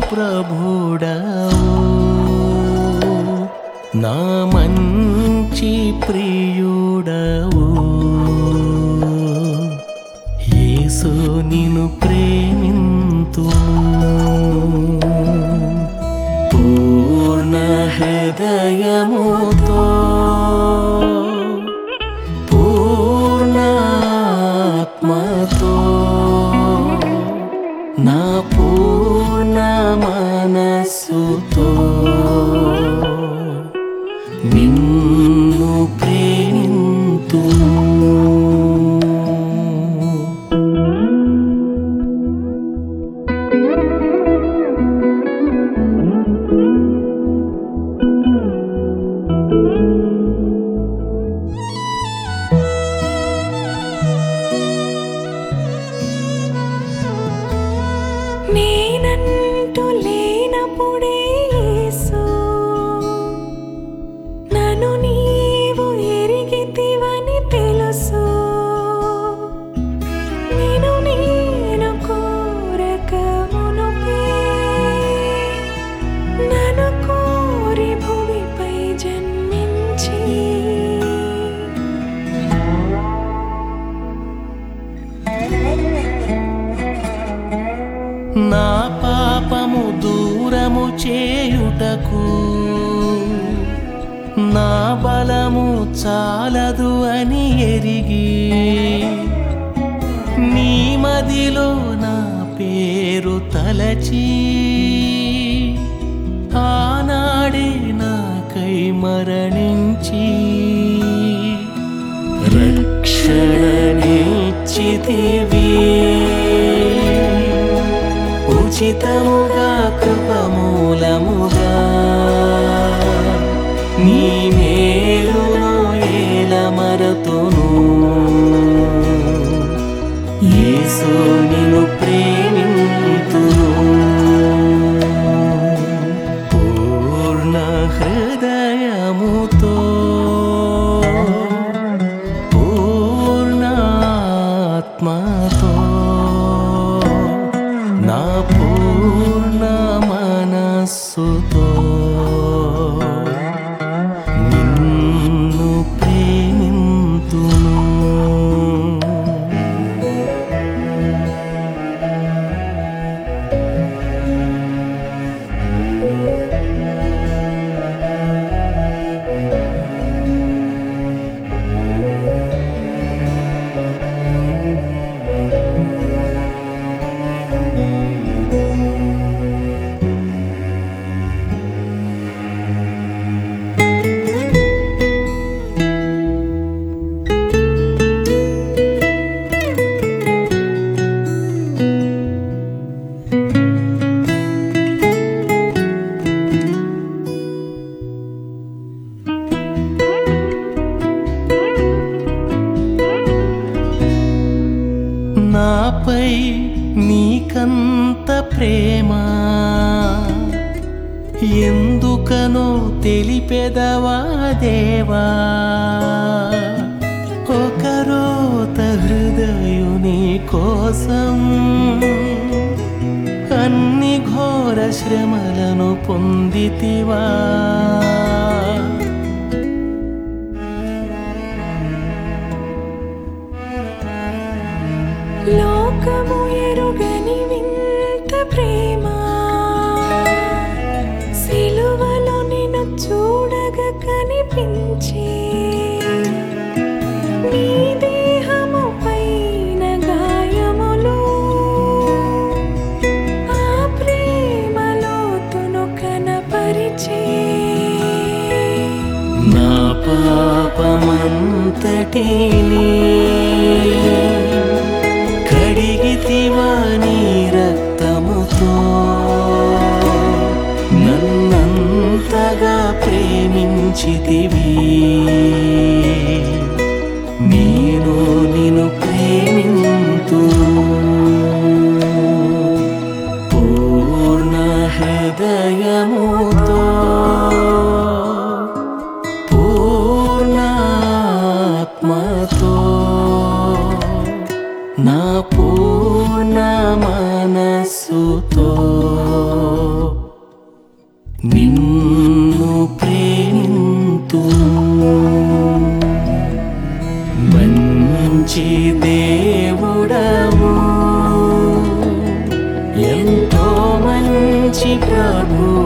ప్రభుడవు నా మంచి ప్రియుడవు యేసు నిన్ను ప్రేమింతును పూర్ణ హృదయముతో పూర్ణాత్మతో నా పూర్ణ మనస్సుతో నిన్ను ప్రేమింతును నేనంటూ లేనప్పుడే యేసు నన్ను నీవు ఎరిగితివని తెలుసు నేను నేను కోరక మునుపే నన్ను కోరి భూమిపై జన్మించి నా పాపము దూరము చేయుటకు నా బలము చాలదు అని ఎరిగి నీ మదిలో నా పేరు తలచి ఆనాడే నాకై మరణించి రక్షణనిచ్చితివి ఉచితముగా కృపమూలముగా నీ మేలును ఏల మరతును యేసు నిన్ను ప్రేమింతును పూర్ణ హృదయముతో పూర్ణాత్మతో నా పూర్ణ మనస్సుతో నిన్ను ప్రేమింతును నాపై నీకంత ప్రేమ ఎందుకనో తెలిపెదవా దేవా ఒకరోత హృదయుని కోసం అన్ని ఘోర శ్రమలను పొందితివా లోకము ఎరుగని వింత ప్రేమ సిలువలో నిన్ను చూడగా కనిపించే నీ దేహము పైన గాయములు ఆ ప్రేమలో తును కనపరిచే నా పాపమంతటిని కడిగితివా నీ రక్తముతో నన్నంతగా ప్రేమించితివి నేను నిన్ను ప్రేమింతు పూర్ణ హృదయముతో పూర్ణాత్మతో నా పూర్ణ మనస్సుతో నిన్ను ప్రేమింతు మంచి దేవుడవు ఎంతో మంచి ప్రభు